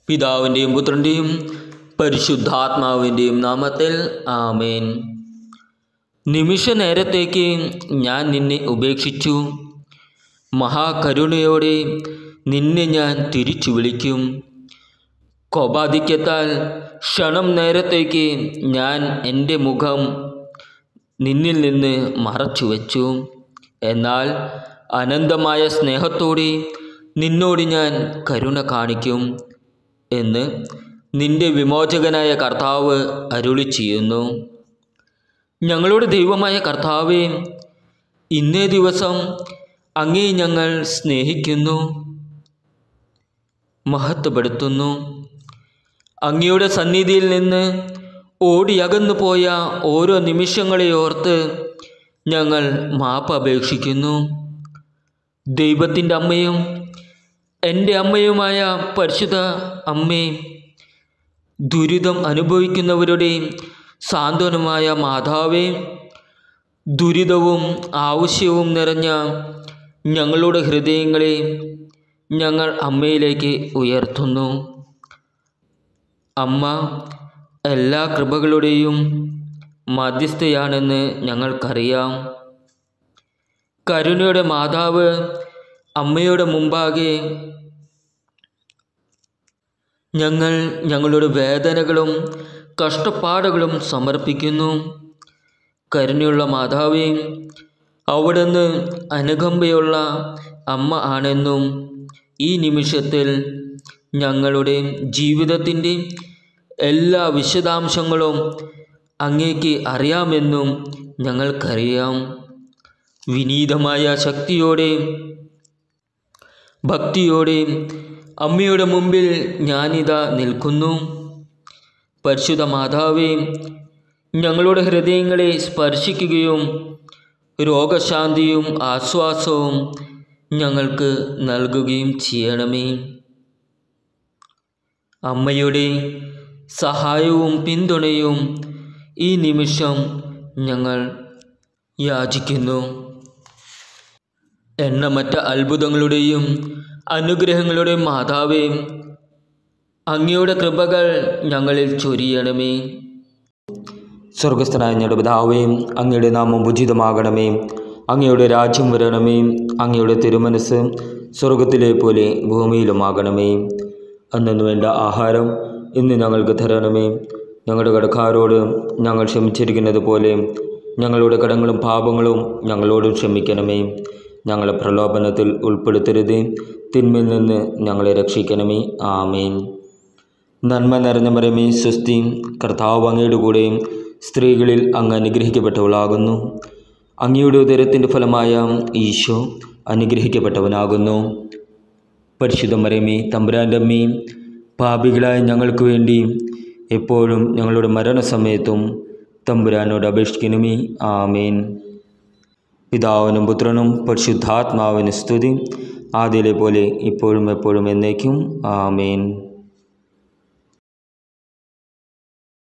പിതാവിൻ്റെയും പുത്രൻ്റെയും പരിശുദ്ധാത്മാവിൻ്റെയും നാമത്തിൽ ആമേൻ നിമിഷ നേരത്തേക്ക് ഞാൻ നിന്നെ ഉപേക്ഷിച്ചു മഹാകരുണയോടെ നിന്നെ ഞാൻ തിരിച്ചു വിളിക്കും കോപാധിക്യത്താൽ ക്ഷണം നേരത്തേക്ക് ഞാൻ എൻ്റെ മുഖം നിന്നിൽ നിന്ന് മറച്ചു വച്ചു എന്നാൽ അനന്തമായ സ്നേഹത്തോടെ നിന്നോട് ഞാൻ കരുണ കാണിക്കും എന്ന് നിന്റെ വിമോചകനായ കർത്താവ് അരുളി ചെയ്യുന്നു ഞങ്ങളുടെ ദൈവമായ കർത്താവെ ഇന്നേ ദിവസം അങ്ങേ ഞങ്ങൾ സ്നേഹിക്കുന്നു മഹത്വപ്പെടുത്തുന്നു അങ്ങയുടെ സന്നിധിയിൽ നിന്ന് ഓടിയകന്നു പോയ ഓരോ നിമിഷങ്ങളെ ഓർത്ത് ഞങ്ങൾ മാപ്പ് അപേക്ഷിക്കുന്നു ദൈവത്തിൻ്റെ അമ്മയും എൻ്റെ അമ്മയുമായ പരിശുദ്ധ അമ്മേ ദുരിതം അനുഭവിക്കുന്നവരുടെ സാന്ത്വനമായ മാതാവേ ദുരിതവും ആവശ്യവും നിറഞ്ഞ ഞങ്ങളുടെ ഹൃദയങ്ങളെ ഞങ്ങൾ അമ്മയിലേക്ക് ഉയർത്തുന്നു അമ്മ എല്ലാ കൃപകളുടെയും മധ്യസ്ഥയാണെന്ന് ഞങ്ങൾക്കറിയാം കരുണയുടെ മാതാവ് അമ്മയുടെ മുമ്പാകെ ഞങ്ങൾ ഞങ്ങളുടെ വേദനകളും കഷ്ടപ്പാടുകളും സമർപ്പിക്കുന്നു കരുണയുള്ള മാതാവേ അവിടുന്ന് അനുകമ്പയുള്ള അമ്മ ആണെന്നും ഈ നിമിഷത്തിൽ ഞങ്ങളുടെ ജീവിതത്തിൻ്റെ എല്ലാ വിശദാംശങ്ങളും അങ്ങേക്ക് അറിയാമെന്നും ഞങ്ങൾക്കറിയാം വിനീതമായ ശക്തിയോടെ ഭക്തിയോടെ അമ്മയുടെ മുമ്പിൽ ഞാനിതാ നിൽക്കുന്നു പരിശുദ്ധ മാതാവേ ഞങ്ങളുടെ ഹൃദയങ്ങളെ സ്പർശിക്കുകയും രോഗശാന്തിയും ആശ്വാസവും ഞങ്ങൾക്ക് നൽകുകയും ചെയ്യണമേ അമ്മയുടെ സഹായവും പിന്തുണയും ഈ നിമിഷം ഞങ്ങൾ യാചിക്കുന്നു എണ്ണമറ്റ അത്ഭുതങ്ങളുടെയും അനുഗ്രഹങ്ങളുടെയും മാതാവേ അങ്ങയുടെ കൃപകൾ ഞങ്ങളിൽ ചൊരിയണമേ സ്വർഗസ്ഥനായ ഞങ്ങളുടെ പിതാവേ അങ്ങയുടെ നാമം ഉചിതമാകണമേ അങ്ങയുടെ രാജ്യം വരണമേ അങ്ങയുടെ തിരുമനസ് സ്വർഗത്തിലെ പോലെ ഭൂമിയിലുമാകണമേ അന്നു വേണ്ട ആഹാരം ഇന്ന് ഞങ്ങൾക്ക് തരണമേ ഞങ്ങളുടെ കടക്കാരോട് ഞങ്ങൾ ക്ഷമിച്ചിരിക്കുന്നത് പോലെ ഞങ്ങളുടെ കടങ്ങളും പാപങ്ങളും ഞങ്ങളോട് ക്ഷമിക്കണമേ ഞങ്ങളെ പ്രലോഭനത്തിൽ ഉൾപ്പെടുത്തരുത് തിന്മയിൽ നിന്ന് ഞങ്ങളെ രക്ഷിക്കണമേ ആമേൻ നന്മ നിറഞ്ഞ മരമേ സ്വസ്തി കർത്താവ് അങ്ങയുടെ കൂടെയും സ്ത്രീകളിൽ അങ്ങ് അനുഗ്രഹിക്കപ്പെട്ടവളാകുന്നു അങ്ങയുടെ ഉദരത്തിൻ്റെ ഫലമായ ഈശോ അനുഗ്രഹിക്കപ്പെട്ടവനാകുന്നു പരിശുദ്ധ മരമേ തമ്പുരാൻ്റെ അമ്മയും പാപികളായ ഞങ്ങൾക്ക് വേണ്ടി എപ്പോഴും ഞങ്ങളുടെ മരണസമയത്തും തമ്പുരാനോട് അപേക്ഷിക്കണമേ ആമേൻ പിതാവിനും പുത്രനും പരിശുദ്ധാത്മാവിന് സ്തുതി ആദ്യയിലെ പോലെ ഇപ്പോഴും എപ്പോഴും എന്നേക്കും ആമേൻ